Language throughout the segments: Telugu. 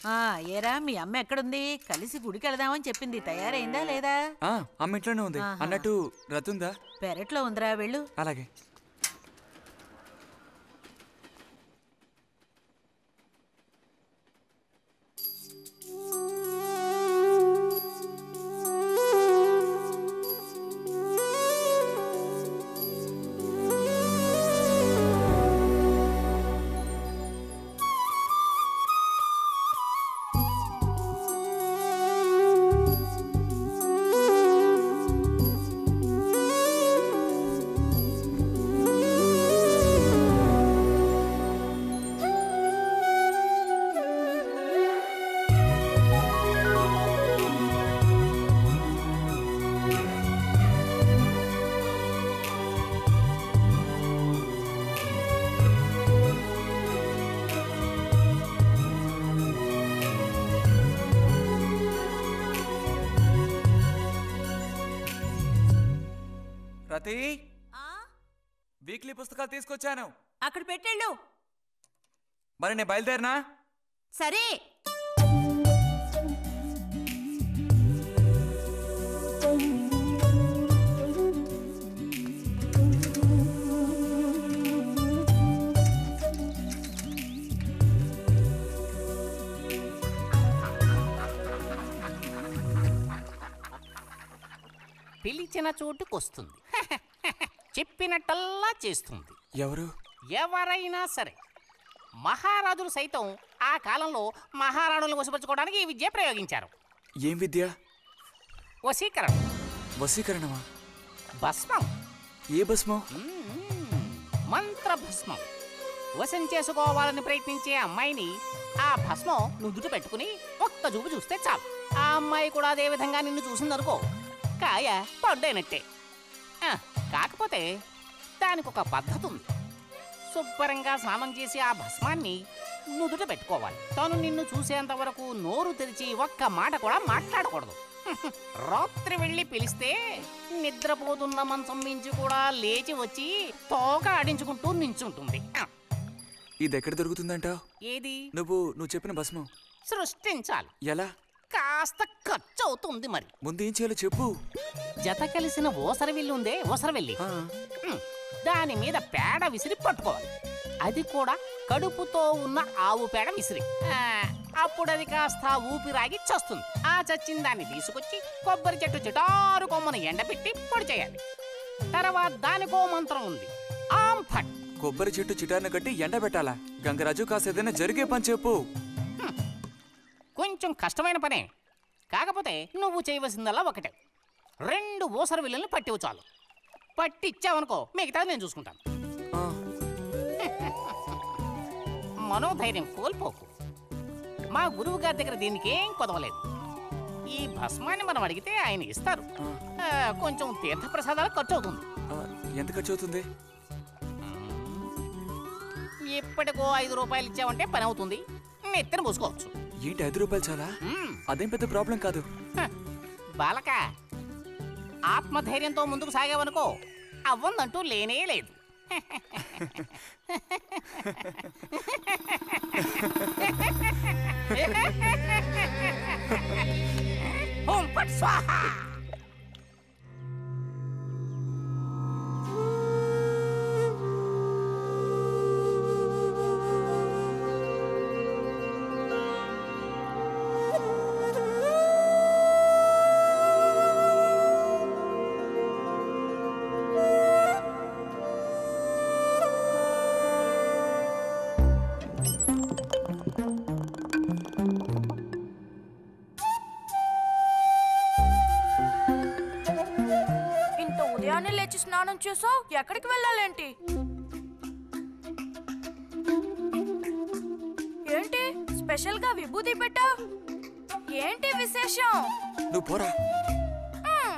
ఆ ఏరా మీ అమ్మ ఎక్కడుంది కలిసి గుడికి వెళదామని చెప్పింది తయారైందా లేదా ఆ, అమ్మ ఇంట్లోనే ఉంది ఆహా. అన్నట్టు రతుందా పెరట్లో ఉందిరా వెళ్ళు అలాగే రతి వీక్లీ పుస్తకాలు తీసుకొచ్చాను అక్కడ పెట్టేళ్ళు మరి నేను బయలుదేరినా సరే పిలిచిన చోటుకొస్తుంది చెప్పినట్టల్లా చేస్తుంది ఎవరు ఎవరైనా సరే మహారాజులు సైతం ఆ కాలంలో మహారాణులను వశపరచుకోవడానికి ఈ విద్య ప్రయోగించారు ఏం విద్య వశీకరణ వశీకరణమా భస్మం ఏ భస్మం మ్మ్. మంత్రభస్మం వశం చేసుకోవాలని ప్రయత్నించే అమ్మాయిని ఆ భస్మం నుదుట పెట్టుకుని ఒక్క చూపు చూస్తే చాలు ఆ అమ్మాయి కూడా అదే విధంగా నిన్ను చూసిందనుకో కాయ పడ్డైనట్టే ఆ, కాకపోతే దానికి ఒక పద్ధతి ఉంది శుభ్రంగా స్నానం చేసి ఆ భస్మాన్ని నుదుట పెట్టుకోవాలి తను నిన్ను చూసేంత వరకు నోరు తెరిచి ఒక్క మాట కూడా మాట్లాడకూడదు రాత్రి వెళ్ళి పిలిస్తే నిద్రపోతున్న మంచం మించి కూడా లేచి వచ్చి తోక ఆడించుకుంటూ నించుంటుంది ఆ, ఇది ఎక్కడ దొరుకుతుందంటావు ఏది నువ్వు నువ్వు చెప్పిన భస్మం సృష్టించాలి ఎలా కాస్త ఖర్చు అవుతుంది మరి ముందు ఏం చేయాలో చెప్పు జత కలిసిన ఓసరవిల్లి ఉందే ఓసరవెల్లి ఆ, ఉమ్, దాని మీద పేడ విసిరి పట్టుకోవాలి అది కూడా కడుపుతో ఉన్న ఆవు పేడ విసిరి ఆ, అప్పుడు అది కాస్త ఊపిరాగి చస్తుంది ఆ చచ్చిన దాన్ని తీసుకొచ్చి కొబ్బరి చెట్టు చిటారు కొమ్మను ఎండబెట్టి పొడి చేయాలి తర్వాత దానికో మంత్రం ఉంది ఆం ఫట్ కొబ్బరి చెట్టు చిటాన్ని కట్టి ఎండబెట్టాలా గంగరాజు కాసేదైనా జరిగే పని చెప్పు కొంచెం కష్టమైన పనే కాకపోతే నువ్వు చేయవలసిందల్లా ఒకటే రెండు ఊసర విల్లుల్ని పట్టివు చాలు పట్టిచ్చావనుకో మిగతాది నేను చూసుకుంటాను ఆ, మనోధైర్యం కోల్పోకు మా గురువు గారి దగ్గర దీనికి ఏం కొదవలేదు ఈ భస్మాన్ని మనం అడిగితే ఆయన ఇస్తారు ఆ, కొంచెం తీర్థప్రసాదాలు ఖర్చు అవుతుంది ఆ, ఎంత ఖర్చు అవుతుంది ఇప్పటికో ఐదు రూపాయలు ఇచ్చావంటే పని అవుతుంది నెత్తిన పోసుకోవచ్చు ఏంటి ఐదు రూపాయలు చాలా మ్మ్. అదేం పెద్ద ప్రాబ్లం కాదు హ, బాలక ఆత్మధైర్యంతో ముందుకు సాగావనుకో అవ్వందంటూ లేనే లేదు ఓం ఫట్ స్వాహ ఇంత ఉదయాన్నే లేచి స్నానం చేసావు ఎక్కడికి వెళ్ళాలేంటి ఏంటి స్పెషల్ గా విభూతి పెట్టావు ఏంటి విశేషం నువ్వు పోరా మ్మ్.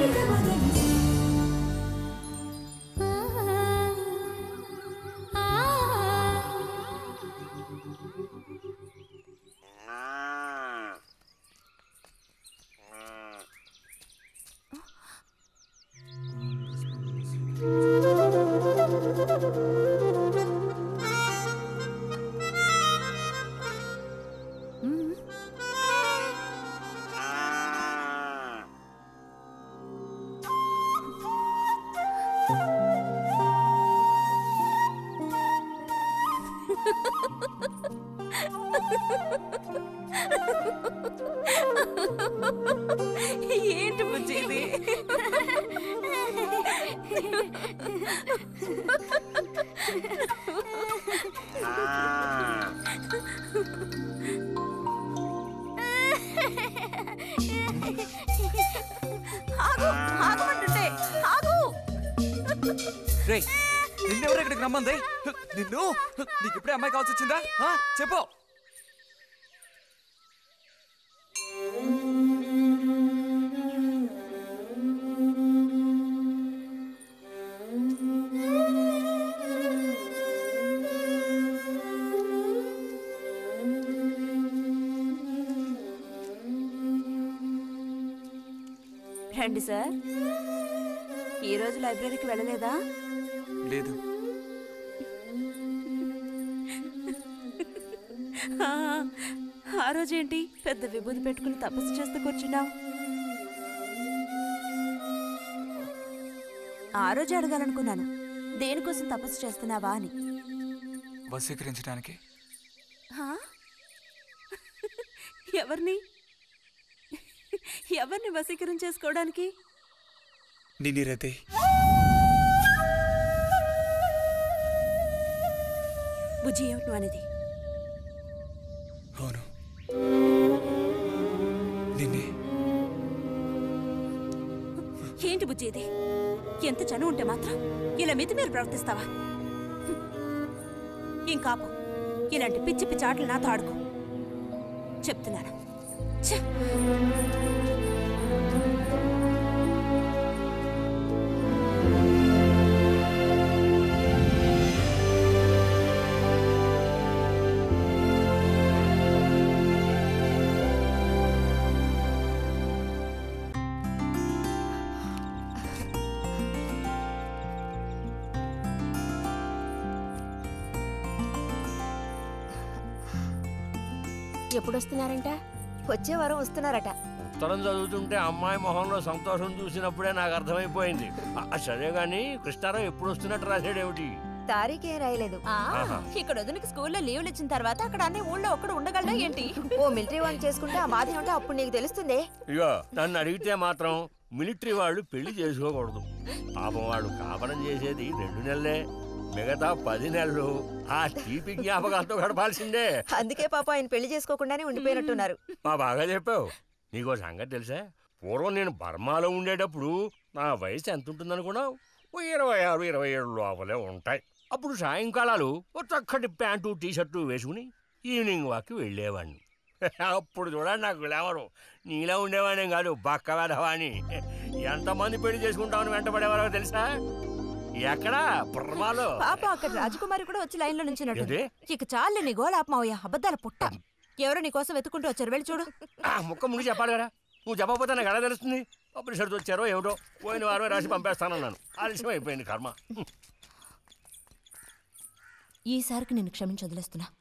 ఏంటి బుజ్జి ఇది ఆగు ఆగమంటుంటే ఆగు రే నిన్నెవరు ఇక్కడికి రమ్మంది నిన్ను నీకు ఇప్పుడే అమ్మాయి కావాల్సి వచ్చిందా ఆ, చెప్పు రండి సార్ ఈ రోజు లైబ్రరీకి వెళ్ళలేదా లేదు ఆ, ఆ రోజేంటి పెద్ద విభూతి పెట్టుకుని తపస్సు చేస్తూ కూర్చున్నావు ఆ రోజు అడగాలనుకున్నాను దేనికోసం తపస్సు చేస్తున్నావా అని వశీకరించడానికి హా? ఎవరిని ఎవరిని వశీకరణ చేసుకోవడానికి నిన్ని రతే బుజ్జి ఏమిటి నువ్వు అనేది అవును నిన్నే ఏంటి బుజ్జి ఇది ఎంత చనువు ఉంటే మాత్రం ఇలా మితిమీరి ప్రవర్తిస్తావా ఇంకాపు ఇలాంటి పిచ్చి పిచ్చి ఆటలు నాతో ఆడుకో చెప్తున్నాను ఛే! ఎప్పుడు వస్తున్నారంట వచ్చే వారం వస్తున్నారట ఉత్తరం చదువుతుంటే అమ్మాయి మొహంలో సంతోషం చూసినప్పుడే నాకు అర్థమైపోయింది ఆ, సరే గాని కృష్ణారావు ఎప్పుడు వస్తున్నట్టు రాశాడేమిటి తారీఖే రాయలేదు ఆ, ఆహా. ఇక్కడ వదినకి స్కూల్లో లీవ్లు ఇచ్చిన తర్వాత అక్కడ అన్ని ఊళ్ళో ఒక్కడు ఉండగలడా ఏంటి ఓ మిలిటరీ వాళ్ళు చేసుకుంటే ఆ బాధ ఉంటే అప్పుడు నీకు తెలుస్తుంది ఇగో నన్ను అడిగితే మాత్రం మిలిటరీ వాళ్ళు పెళ్లి చేసుకోకూడదు పాపం వాడు కాపడం చేసేది రెండు నెలలే మిగతా పది నెలలు ఆ తీపి జ్ఞాపకాలతో గడపాల్సిందే అందుకే పాప ఆయన పెళ్లి చేసుకోకుండానే ఉండిపోయినట్టున్నారు మా బాగా చెప్పావు నీకో సంగతి తెలుసా పూర్వం నేను బర్మాలో ఉండేటప్పుడు నా వయసు ఎంత ఉంటుందనుకున్నావు ఓ ఇరవై ఆరు ఇరవై ఏడు లోపలే ఉంటాయి అప్పుడు సాయంకాలాలు ఓ చక్కటి ప్యాంటు టీ షర్టు వేసుకుని ఈవినింగ్ వాక్కి వెళ్ళేవాడిని అప్పుడు చూడండి నాకు గ్లామరు నీలా ఉండేవాడిని కాదు బక్క వేధవాణి ఎంతమంది పెళ్లి చేసుకుంటామని వెంటబడేవారో తెలుసా ఎక్కడా బర్మాలో పాప అక్కడ రాజకుమారి కూడా వచ్చి లైన్లో నుంచినట్టు ఏంటి? ఇక చాలు నీ గోలాపమావయ్య అబద్ధాల పుట్ట ఎవరో నీ కోసం వెతుకుంటూ వచ్చారు వెళ్ళి చూడు ఆ ముక్క ముగి చెప్పాలి కదా నువ్వు చెప్పకపోతే నాకు ఎలా తెలుస్తుంది పబ్లిషర్స్ వచ్చారో ఏమిటో పోయిన వారమే రాసి పంపేస్తానన్నాను ఆలస్యం అయిపోయింది కర్మ ఈసారికి నేను క్షమించి వదిలేస్తున్నా